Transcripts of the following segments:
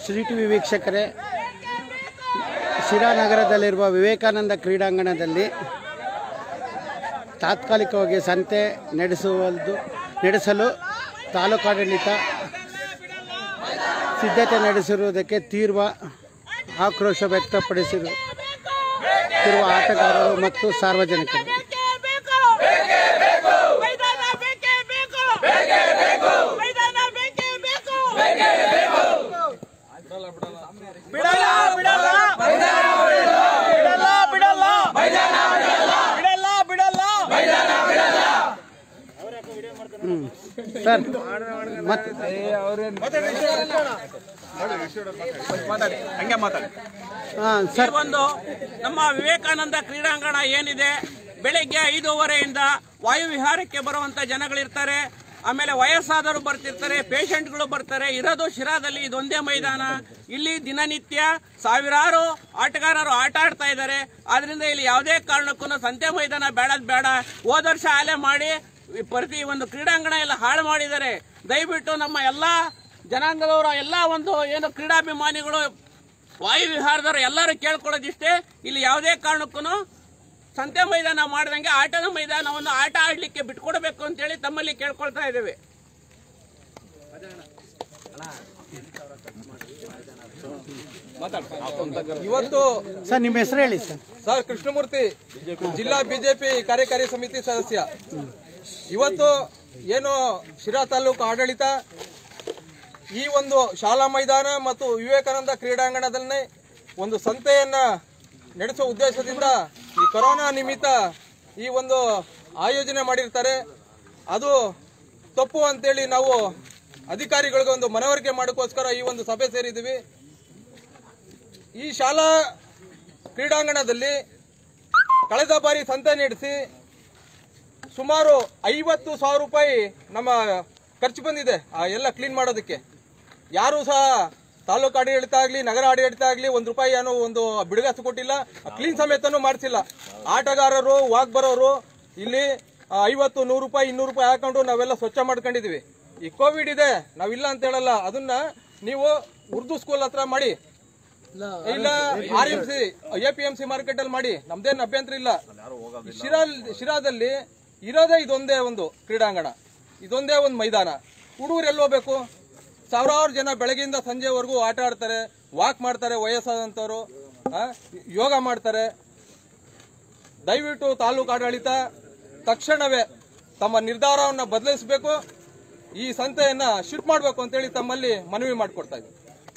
Shri T V ವೀಕ್ಷಕರೇ ಶಿರಾನಗರದಲ್ಲಿರುವ ವಿವೇಕಾನಂದ ಕ್ರೀಡಾಂಗಣದಲ್ಲಿ ತಾತ್ಕಾಲಿಕವಾಗಿ ಸಂತೆ ನಡೆಸುವುದು ನಡೆಸಲು ತಾಲೂಕಾಡಳಿತ ಸಿದ್ಧತೆ ನಡೆಸಿರುವುದಕ್ಕೆ ತೀವ್ರ ಆಕ್ರೋಶ ವ್ಯಕ್ತಪಡಿಸಿರುವ ಆಟಗಾರರು ಮತ್ತು ಸಾರ್ವಜನಿಕರು ಮೈದಾನ ಬೇಕೇ ಬೇಕು ಮೈದಾನ ಬೇಕೇ ಬೇಕು ಬಿಡಲ್ಲ ಬಿಡಲ್ಲ ಬಿಡಲ್ಲ ಬಿಡಲ್ಲ ಬಿಡಲ್ಲ ಬಿಡಲ್ಲ ಸರ್ ಮತ್ತೆ ಹಂಗೆ ಮಾತಾಡಿ ಹಾಂ ಈ ಸರ್ ಒಂದು ನಮ್ಮ ವಿವೇಕಾನಂದ ಕ್ರೀಡಾಂಗಣ ಏನಿದೆ ಬೆಳಿಗ್ಗೆ ಐದೂವರೆಯಿಂದ ವಾಯು ವಿಹಾರಕ್ಕೆ ಬರುವಂತ ಜನಗಳಿರ್ತಾರೆ ಆಮೇಲೆ ವಯಸ್ಸಾದವರು ಬರ್ತಿರ್ತಾರೆ ಪೇಷಂಟ್ಗಳು ಬರ್ತಾರೆ ಇರೋದು ಶಿರಾದಲ್ಲಿ ಇದೊಂದೇ ಮೈದಾನ ಇಲ್ಲಿ ದಿನನಿತ್ಯ ಸಾವಿರಾರು ಆಟಗಾರರು ಆಟ ಆಡ್ತಾ ಇದ್ದಾರೆ ಆದ್ರಿಂದ ಇಲ್ಲಿ ಯಾವುದೇ ಕಾರಣಕ್ಕೂ ಸಂತೆ ಮೈದಾನ ಬೇಡದ್ ಬೇಡ ಹೋದ ವರ್ಷ ಆಲೆ ಮಾಡಿ ಈ ಪ್ರತಿ ಒಂದು ಕ್ರೀಡಾಂಗಣ ಎಲ್ಲ ಹಾಳು ಮಾಡಿದ್ದಾರೆ ದಯವಿಟ್ಟು ನಮ್ಮ ಎಲ್ಲಾ ಜನಾಂಗದವರ ಎಲ್ಲ ಒಂದು ಏನು ಕ್ರೀಡಾಭಿಮಾನಿಗಳು ವಾಯು ವಿಹಾರದವರು ಎಲ್ಲರೂ ಕೇಳ್ಕೊಳ್ಳೋದಿಷ್ಟೇ ಇಲ್ಲಿ ಯಾವುದೇ ಕಾರಣಕ್ಕೂ ಸಂತೆ ಮೈದಾನ ಮಾಡ್ದಂಗೆ ಆಟದ ಮೈದಾನವನ್ನು ಆಟ ಆಡ್ಲಿಕ್ಕೆ ಬಿಟ್ಕೊಡ್ಬೇಕು ಅಂತೇಳಿ ತಮ್ಮಲ್ಲಿ ಕೇಳ್ಕೊಳ್ತಾ ಇದ್ದೇವೆ ಇವತ್ತು ಸರ್ ನಿಮ್ಮ ಹೆಸರು ಹೇಳಿ ಸರ್ ಸರ್ ಕೃಷ್ಣಮೂರ್ತಿ ಜಿಲ್ಲಾ ಬಿಜೆಪಿ ಕಾರ್ಯಕಾರಿ ಸಮಿತಿ ಸದಸ್ಯ ಇವತ್ತು ಏನು ಶಿರಾ ತಾಲೂಕು ಆಡಳಿತ ಈ ಒಂದು ಶಾಲಾ ಮೈದಾನ ಮತ್ತು ವಿವೇಕಾನಂದ ಕ್ರೀಡಾಂಗಣದಲ್ಲಿ ಒಂದು ಸಂತೆಯನ್ನ ನಡೆಸುವ ಉದ್ದೇಶದಿಂದ ಈ ಕೊರೋನಾ ನಿಮಿತ್ತ ಈ ಒಂದು ಆಯೋಜನೆ ಮಾಡಿರ್ತಾರೆ ಅದು ತಪ್ಪು ಅಂತೇಳಿ ನಾವು ಅಧಿಕಾರಿಗಳಿಗೆ ಒಂದು ಮನವರಿಕೆ ಮಾಡೋಕ್ಕೋಸ್ಕರ ಈ ಒಂದು ಸಭೆ ಸೇರಿದ್ದೀವಿ ಈ ಶಾಲಾ ಕ್ರೀಡಾಂಗಣದಲ್ಲಿ ಕಳೆದ ಬಾರಿ ಸಂತೆ ನಡೆಸಿ ಸುಮಾರು ಐವತ್ತು ಸಾವಿರ ರೂಪಾಯಿ ನಮ್ಮ ಖರ್ಚು ಬಂದಿದೆ ಆ ಎಲ್ಲ ಕ್ಲೀನ್ ಮಾಡೋದಕ್ಕೆ ಯಾರು ಸಹ ತಾಲೂಕು ಆಡಳಿತ ಆಗಲಿ ನಗರ ಆಡಳಿತ ಆಗಲಿ ಒಂದು ರೂಪಾಯಿ ಏನೋ ಒಂದು ಬಿಡುಗಾಸು ಕೊಟ್ಟಿಲ್ಲ ಕ್ಲೀನ್ ಸಮೇತನೂ ಮಾಡಿಸಿಲ್ಲ ಆಟಗಾರರು ವಾಕ್ ಬರೋರು ಇಲ್ಲಿ ಆ, ಐವತ್ತು ನೂರು ರೂಪಾಯಿ ಇನ್ನೂರು ರೂಪಾಯಿ ಹಾಕೊಂಡು ನಾವೆಲ್ಲ ಸ್ವಚ್ಛ ಮಾಡ್ಕೊಂಡಿದೀವಿ ಈ ಕೋವಿಡ್ ಇದೆ ನಾವಿಲ್ಲ ಅಂತ ಹೇಳಲ್ಲ ಅದನ್ನ ನೀವು ಉರ್ದು ಸ್ಕೂಲ್ ಹತ್ರ ಮಾಡಿ ಇಲ್ಲ R M C A P M C market ಅಲ್ಲಿ ಮಾಡಿ ನಮ್ದೇನ್ ಅಭ್ಯಂತರ ಇಲ್ಲ ಶಿರಾ ಶಿರಾದಲ್ಲಿ ಇರೋದೇ ಇದೊಂದೇ ಒಂದು ಕ್ರೀಡಾಂಗಣ ಇದೊಂದೇ ಒಂದು ಮೈದಾನ ಹುಡುಗರು ಎಲ್ಲಿ ಹೋಗ್ಬೇಕು ಸಾವಿರಾರು ಜನ ಬೆಳಗ್ಗೆಯಿಂದ ಸಂಜೆವರೆಗೂ ಆಟ ಆಡ್ತಾರೆ ವಾಕ್ ಮಾಡ್ತಾರೆ ವಯಸ್ಸಾದಂಥವ್ರು ಆ, ಯೋಗ ಮಾಡ್ತಾರೆ ದಯವಿಟ್ಟು ತಾಲೂಕು ಆಡಳಿತ ತಕ್ಷಣವೇ ತಮ್ಮ ನಿರ್ಧಾರವನ್ನು ಬದಲಿಸಬೇಕು ಈ ಸಂತೆಯನ್ನ ಶಿಫ್ಟ್ ಮಾಡಬೇಕು ಅಂತೇಳಿ ತಮ್ಮಲ್ಲಿ ಮನವಿ ಮಾಡಿಕೊಡ್ತಾ ಇದ್ದೀವಿ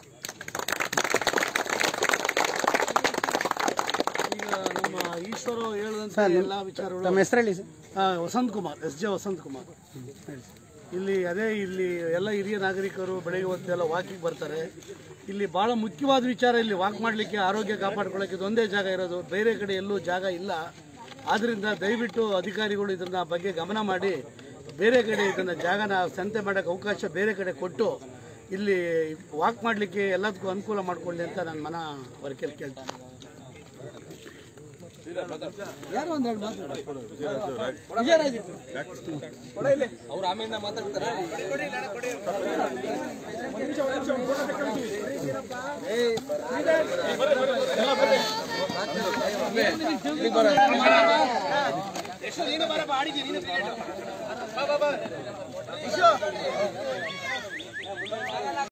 ಈಗ ನಮ್ಮ ಈಶ್ವರ ಹೇಳಿದಂತ ಸರ್, ಎಲ್ಲ ವಿಚಾರಗಳು ತಮ್ಮ ಹೆಸರು ಹೇಳಿ ಸರ್ ಆ, ವಸಂತ್ ಕುಮಾರ್ ಎಸ್ ಜೆ ವಸಂತ್ ಕುಮಾರ್ ಇಲ್ಲಿ ಅದೇ ಇಲ್ಲಿ ಎಲ್ಲ ಹಿರಿಯ ನಾಗರಿಕರು ಬೆಳಗ್ಗೆ ಹೊತ್ತೆಲ್ಲ ವಾಕಿಂಗ್ ಬರ್ತಾರೆ ಇಲ್ಲಿ ಬಹಳ ಮುಖ್ಯವಾದ ವಿಚಾರ ಇಲ್ಲಿ ವಾಕ್ ಮಾಡಲಿಕ್ಕೆ ಆರೋಗ್ಯ ಕಾಪಾಡ್ಕೊಳ್ಳೋಕೆ ಇದೊಂದೇ ಜಾಗ ಇರೋದು ಬೇರೆ ಕಡೆ ಎಲ್ಲೂ ಜಾಗ ಇಲ್ಲ ಆದ್ರಿಂದ ದಯವಿಟ್ಟು ಅಧಿಕಾರಿಗಳು ಇದನ್ನ ಬಗ್ಗೆ ಗಮನ ಮಾಡಿ ಬೇರೆ ಕಡೆ ಇದನ್ನ ಜಾಗನ ಸಂತೆ ಮಾಡೋಕೆ ಅವಕಾಶ ಬೇರೆ ಕಡೆ ಕೊಟ್ಟು ಇಲ್ಲಿ ವಾಕ್ ಮಾಡಲಿಕ್ಕೆ ಎಲ್ಲದಕ್ಕೂ ಅನುಕೂಲ ಮಾಡಿಕೊಳ್ಳಿ ಅಂತ ನಾನು ಮನ ವರ್ಕೆಲ್ ಕೇಳ್ತೀನಿ ಯಾರು ಒಂದೆರಡು ಮಾತಾಡಿ ಅವ್ರು ಆಮೇಲೆ ಮಾತಾಡ್ತಾರೆ ನೀನು ಬರಪ್ಪ ಆಡಿದ್ದೀನಿ ನೀನು